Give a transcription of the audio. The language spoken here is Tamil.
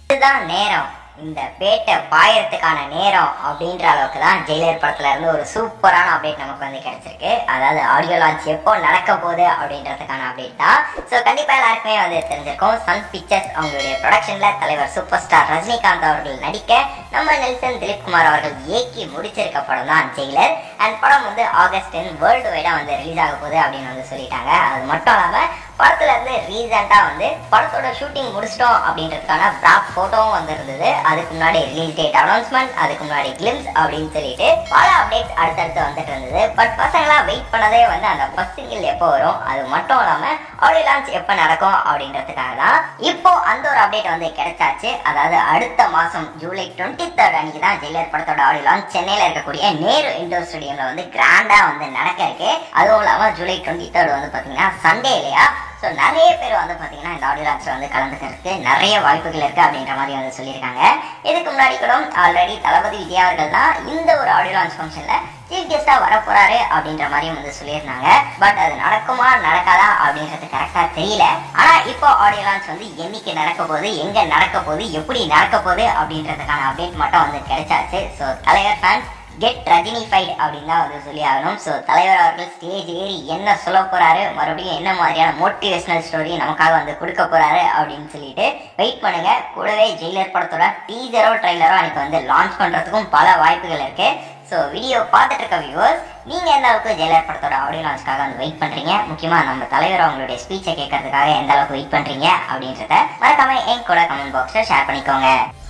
இதுதான் நேரம் இந்த பேட்டை பாயறதுக்கான நேரம் அப்படின்ற அளவுக்கு தான் ஜெயிலர் படத்துல இருந்து ஒரு சூப்பரான அப்டேட் நமக்கு வந்து கிடைச்சிருக்கு அதாவது ஆடியோ லான்ச் எப்போ நடக்க போகுது அப்படின்றதுக்கான அப்டேட் தான் ஸோ கண்டிப்பா எல்லாருக்குமே வந்து தெரிஞ்சிருக்கும் சன் பிக்சர்ஸ் அவங்களுடைய ப்ரொடக்ஷன்ல தலைவர் சூப்பர் ஸ்டார் ரஜினிகாந்த் அவர்கள் நடிக்க நம்ம நெல்சன் திலீப்குமார் அவர்கள் இயக்கி முடிச்சிருக்க படம் தான் ஜெயிலர் அண்ட் படம் வந்து ஆகஸ்ட் டென் வேர்ல்டு வைடா வந்து ரிலீஸ் ஆக போகுது அப்படின்னு வந்து சொல்லிட்டாங்க அது மட்டும் இல்லாம படத்துல இருந்து ரீசெண்டா வந்து படத்தோட ஷூட்டிங் முடிச்சிட்டோம் அப்படின்றதுக்கான பிராப் போட்டோவும் வந்து இருந்தது அதுக்கு முன்னாடி ரிலீஸ் டேட் அனௌன்ஸ்மெண்ட் அதுக்கு முன்னாடி கிளிம்ஸ் அப்படின்னு சொல்லிட்டு பல அப்டேட்ஸ் அடுத்தடுத்து வந்துட்டு இருந்தது பட் பசங்களாம் வெயிட் பண்ணதே வந்து அந்த ஃபர்ஸ்ட் சிங்கிள் எப்போ வரும் அது மட்டும் இல்லாம ஆடியோ லான்ச் எப்போ நடக்கும் அப்படின்றதுக்காக தான் இப்போ அந்த ஒரு அப்டேட் வந்து கிடைச்சாச்சு அதாவது அடுத்த மாசம் ஜூலை டுவெண்ட்டி தேர்ட் அன்னைக்கு தான் ஜெயிலர் படத்தோட ஆடியோ லான்ச் சென்னையில இருக்கக்கூடிய நேரு இண்டோர் ஸ்டேடியம்ல வந்து கிராண்டா வந்து நடக்க இருக்கு அதுவும் இல்லாம ஜூலை டுவெண்ட்டி தேர்ட் வந்து பாத்தீங்கன்னா சண்டே இல்லையா ஸோ நிறைய பேர் வந்து பார்த்தீங்கன்னா இந்த ஆடியோ லான்ச்சில் வந்து கலந்துக்கிறதுக்கு நிறைய வாய்ப்புகள் இருக்குது அப்படின்ற மாதிரி வந்து சொல்லியிருக்காங்க இதுக்கு முன்னாடி கூட ஆல்ரெடி தளபதி விஜய் அவர்கள் தான் இந்த ஒரு ஆடியோ லான்ச் ஃபங்க்ஷனில் சீஃப் கெஸ்ட்டாக வர போறாரு அப்படின்ற மாதிரியும் வந்து சொல்லியிருந்தாங்க பட் அது நடக்குமா நடக்காதா அப்படின்றது கரெக்டாக தெரியல ஆனால் இப்போ ஆடியோ லான்ச் வந்து என்னைக்கு நடக்க போகுது எங்கே நடக்க போகுது எப்படி நடக்க போகுது அப்படின்றதுக்கான அப்டேட் மட்டும் வந்து கிடைச்சாச்சு ஸோ தலைவர் ஃபேன்ஸ் கெட் ரஜினிஃபைட் அப்படின்னு தான் வந்து சொல்லி ஆகணும் ஸோ தலைவர் அவர்கள் ஸ்டேஜ் ஏறி என்ன சொல்ல போறாரு மறுபடியும் என்ன மாதிரியான மோட்டிவேஷனல் ஸ்டோரி நமக்காக வந்து கொடுக்க போறாரு அப்படின்னு சொல்லிட்டு வெயிட் பண்ணுங்க கூடவே ஜெயிலர் படத்தோட டீசரோ ட்ரைலரோ எனக்கு வந்து லான்ச் பண்றதுக்கும் பல வாய்ப்புகள் இருக்கு ஸோ வீடியோ பார்த்துட்டு இருக்க வியூவர்ஸ் நீங்க எந்த அளவுக்கு ஜெயிலர் படத்தோட ஆடியோ லான்ச்காக வந்து வெயிட் பண்றீங்க முக்கியமா நம்ம தலைவர் அவங்களுடைய ஸ்பீச்சை கேட்கறதுக்காக எந்த அளவுக்கு வெயிட் பண்றீங்க அப்படின்றத மறக்காம என் கூட கமெண்ட் பாக்ஸ்ல ஷேர் பண்ணிக்கோங்க